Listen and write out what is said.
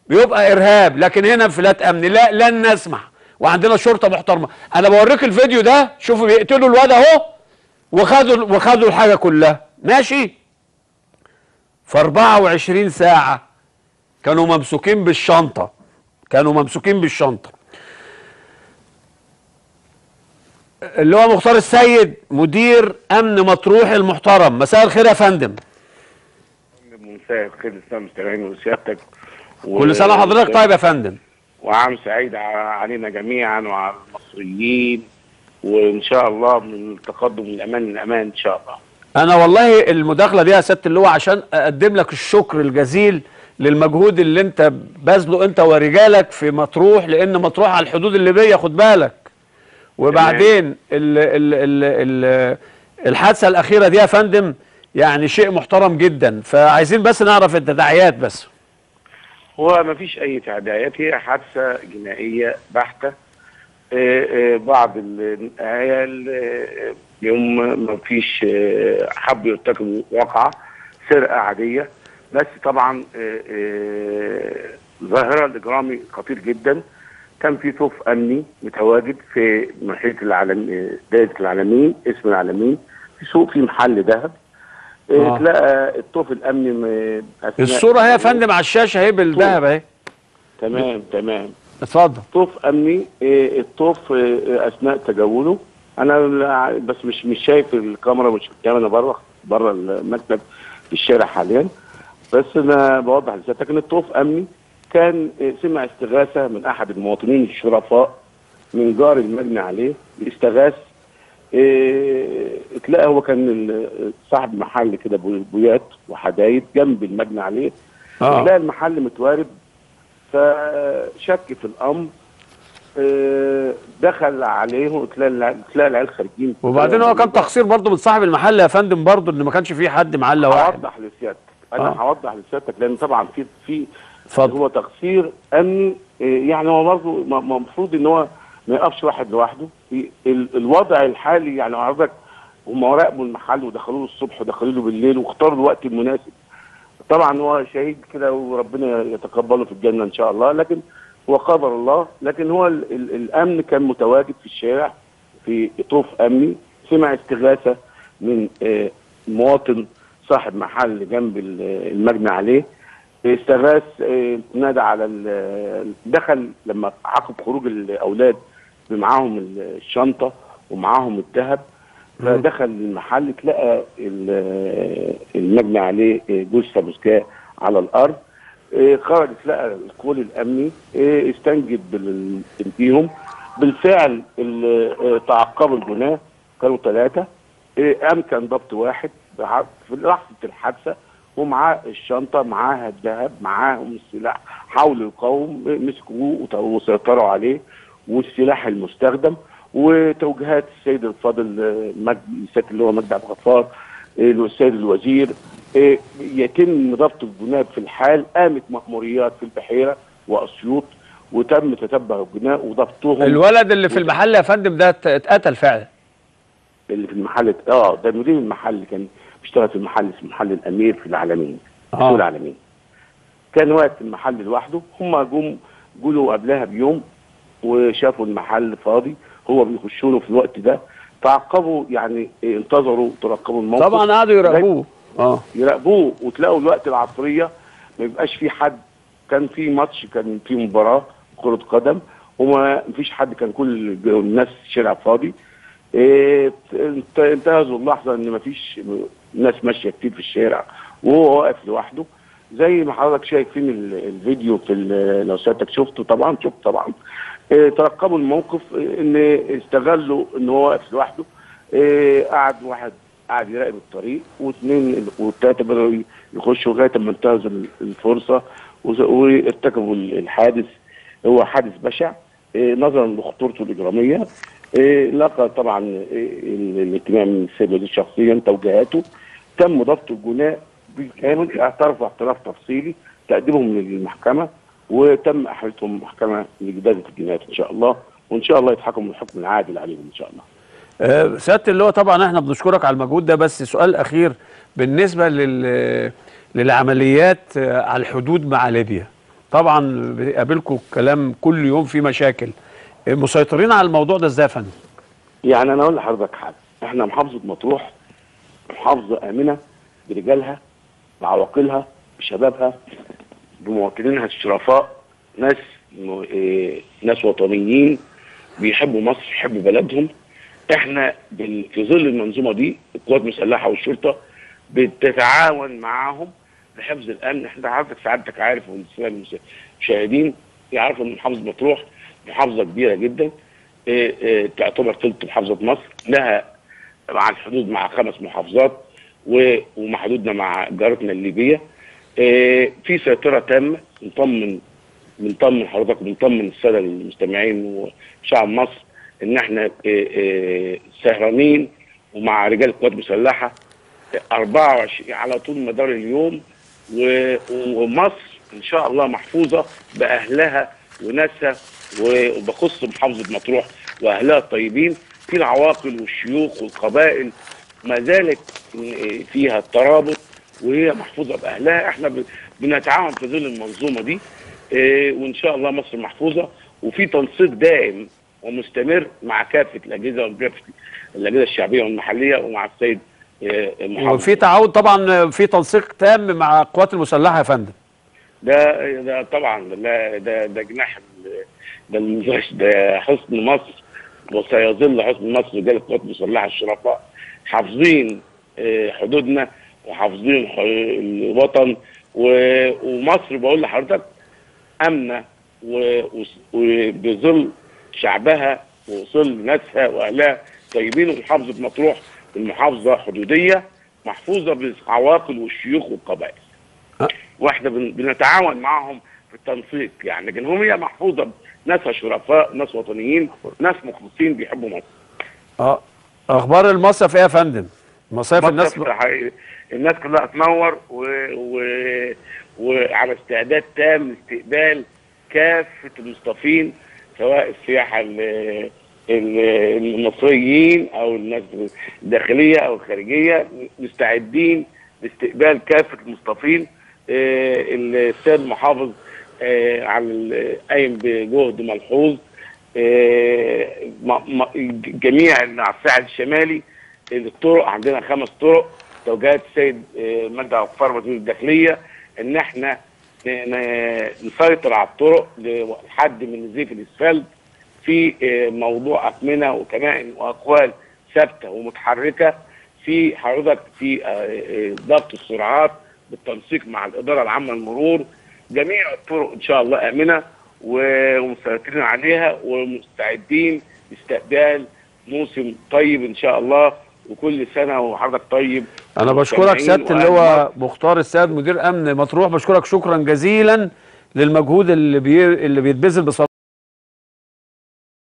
بيبقى ارهاب لكن هنا انفلات امني لا لن نسمح وعندنا شرطه محترمه انا بوريك الفيديو ده شوفوا بيقتلوا الواد اهو وخدوا وخدوا الحاجه كلها ماشي في 24 ساعه كانوا ممسوكين بالشنطه كانوا ممسوكين بالشنطه اللي هو مختار السيد مدير امن مطروح المحترم مساء الخير يا فندم مساء الخير السلام مستمعين وسيادتك و- كل سنه وحضرتك طيب يا فندم وعام سعيد ع- علينا جميعا وعلى المصريين وان شاء الله من التقدم للامان للامان ان شاء الله انا والله المداخله دي يا سياده اللواء عشان اقدم لك الشكر الجزيل للمجهود اللي انت باذله انت ورجالك في مطروح لان مطروح على الحدود الليبيه خد بالك وبعدين ال ال ال ال الحادثه الاخيره دي يا فندم يعني شيء محترم جدا فعايزين بس نعرف التداعيات بس هو ما فيش اي تعدايات هي حادثه جنائيه بحته آه، آه، بعض العيال آه، يوم ما فيش آه، حبوا يرتكبوا واقعه سرقه عاديه بس طبعا آه، آه، ظاهره الاجرامي خطير جدا كان في طوف امني متواجد في محيط العالم آه، دائره العالمين اسم العالمين في سوق في محل ذهب آه. آه. تلاقى الطوف الامني م- أثناء- الصوره هي يا فندم على الشاشه اهي بالذهب اهي تمام تمام اتفضل طوف امني إيه، الطوف إيه، اثناء تجوله انا لا- بس مش مش شايف الكاميرا مش قدامي انا بره بره المكتب في الشارع حاليا بس انا بوضح لسيادتك ان الطوف امني كان إيه، سمع استغاثه من احد المواطنين الشرفاء من جار المجني عليه استغاث إيه، تلاقى هو كان ال- صاحب محل كده بو- بويات وحدايد جنب المجني عليه اه تلاقي المحل متوارب فشك في الامر آه، دخل عليه تلاقي الع- تلاقي العيال خارجين وبعدين هو كان تقصير برضه من صاحب المحل يا فندم برضه ان ما كانش فيه حد معاه الا واحد هوضح لسيادتك انا آه. هوضح لسيادتك لان طبعا في في اتفضل هو تقصير امني آه، يعني هو برضه م- المفروض ان هو ما يقفش واحد لوحده في ال- الوضع الحالي يعني حضرتك هم راقبوا المحل ودخلوا له الصبح ودخلوا له بالليل واختاروا الوقت المناسب طبعا هو شهيد كده وربنا يتقبله في الجنه ان شاء الله لكن هو قدر الله لكن هو ال ال الامن كان متواجد في الشارع في طوف امني سمع استغاثه من آه، مواطن صاحب محل جنب ال- المجني عليه استغاث آه، نادى على ال- دخل لما عقب خروج الاولاد معاهم الشنطه ومعاهم الذهب فدخل المحل تلاقى ال- المجني عليه جثه مسكاه على الارض إيه، خرج تلاقى الكول الامني إيه، استنجد بال- بيهم بالفعل ال- إيه، تعقبوا الجناه كانوا ثلاثه امكن ضبط واحد بع- في لحظه الحادثه ومعاه الشنطه معاها الذهب معاهم السلاح حاولوا يقاوم مسكوه وت- وسيطروا عليه والسلاح المستخدم وتوجيهات السيد الفاضل آه، مجدي السيد اللي هو مجدي عبد الغفار آه، السيد الوزير آه، يتم ضبط الجناب في الحال قامت مأموريات في البحيره واسيوط وتم تتبع الجناه وضبطهم الولد اللي في المحل يا فندم ده ات- اتقتل فعلا اللي في المحل اه ده مدير المحل كان بيشتغل في المحل اسمه محل الامير في العالمين في آه. سوق العالمين كان واقف في المحل لوحده هم جم جولوا قبلها بيوم وشافوا المحل فاضي هو بيخشوا له في الوقت ده تعقبوا يعني إيه، انتظروا ترقبوا الموقف طبعا قعدوا يراقبوه اه يراقبوه وتلاقوا الوقت العصريه ما يبقاش في حد كان في ماتش كان في مباراه كره قدم وما فيش حد كان كل الناس الشارع فاضي إيه، انت- انتهزوا اللحظه ان ما فيش ناس ماشيه كتير في الشارع وهو واقف لوحده زي ما حضرتك شايفين ال- الفيديو في ال- لو سيادتك شفته طبعا شفت طبعا إيه، ترقبوا الموقف إيه، ان استغلوا ان هو واقف لوحده إيه، قعد واحد قعد يراقب الطريق واثنين والثلاثه بدأوا يخشوا لغايه ما انتهزوا ال- الفرصه وز- وارتكبوا ال- الحادث هو حادث بشع إيه، نظرا لخطورته الاجراميه إيه، لقى طبعا إيه، ال- الاهتمام من السيد الوزير شخصيا توجيهاته تم ضبط الجناه بالكامل اعترفوا اعتراف تفصيلي تقديمهم للمحكمه وتم احالتهم المحكمه لجداده الجنايات ان شاء الله وان شاء الله يتحكموا الحكم العادل عليهم ان شاء الله. آه، سياده اللواء طبعا احنا بنشكرك على المجهود ده بس سؤال اخير بالنسبه لل للعمليات آه، على الحدود مع ليبيا طبعا بيقابلكم كلام كل يوم في مشاكل مسيطرين على الموضوع ده ازاي يا فندم يعني انا اقول لحضرتك حاجه احنا محافظه مطروح محافظه امنه برجالها بعواقلها بشبابها بمواطنينها الشرفاء ناس م- إيه، ناس وطنيين بيحبوا مصر بيحبوا بلدهم احنا بال- في ظل المنظومه دي القوات المسلحه والشرطه بتتعاون معاهم لحفظ الامن احنا حضرتك سعادتك عارف والساده المشاهدين يعرفوا ان محافظه مطروح محافظه كبيره جدا إيه، إيه، تعتبر ثلث محافظه مصر لها مع الحدود مع خمس محافظات و- ومحدودنا مع جارتنا الليبيه إيه، في سيطره تامه نطمن بنطمن حضرتك وبنطمن الساده المستمعين وشعب مصر ان احنا إيه، إيه، سهرانين ومع رجال القوات المسلحه 24 على طول مدار اليوم و- ومصر ان شاء الله محفوظه باهلها وناسها و- وبخص محافظه مطروح واهلها الطيبين في العواقل والشيوخ والقبائل ما زالت فيها الترابط وهي محفوظه باهلها احنا ب- بنتعاون في ظل المنظومه دي إيه، وان شاء الله مصر محفوظه وفي تنسيق دائم ومستمر مع كافه الاجهزه وكافه الاجهزه الشعبيه والمحليه ومع السيد إيه، محافظ وفي تعاون طبعا في تنسيق تام مع القوات المسلحه يا فندم ده ده طبعا ده ده ده جناح ال- ده المزاج ده حصن مصر وسيظل حصن مصر رجال القوات المسلحه الشرفاء حافظين آه، حدودنا وحافظين ح- الوطن و- ومصر بقول لحضرتك امنه و- وس- وبظل شعبها وظل ناسها واهلها طيبين ومحافظه مطروح المحافظه حدوديه محفوظه بالعواقل والشيوخ والقبائل. واحنا بن- بنتعاون معاهم في التنسيق يعني لكن هم هي محفوظه ناسها شرفاء ناس وطنيين ناس مخلصين بيحبوا مصر اه اخبار المصيف ايه يا فندم مصايف الناس مصر حقيقي- الناس كلها تنور و... و... وعلى استعداد تام لاستقبال كافه المصطفين سواء السياحه ال- ال- المصريين او الناس الداخليه او الخارجيه مستعدين لاستقبال كافه المصطفين آه، السيد المحافظ آه، على ال- قايم بجهد ملحوظ آه، م- م- جميع اللي على الساحل الشمالي الطرق عندنا خمس طرق توجيهات السيد آه، مجدي عبد الغفار وزير الداخليه ان احنا ن- ن- نسيطر على الطرق لحد من نزيف الاسفلت في آه، موضوع اثمنه وكمائن واقوال ثابته ومتحركه في حضرتك في آه، آه، ضبط السرعات بالتنسيق مع الاداره العامه للمرور جميع الطرق ان شاء الله امنه و- ومسيطرين عليها ومستعدين لاستقبال موسم طيب ان شاء الله وكل سنه وحضرتك طيب انا بشكرك والمستمعين سياده اللي وأهل هو مختار السيد مدير امن مطروح بشكرك شكرا جزيلا للمجهود اللي بي... اللي بيتبذل بصراحه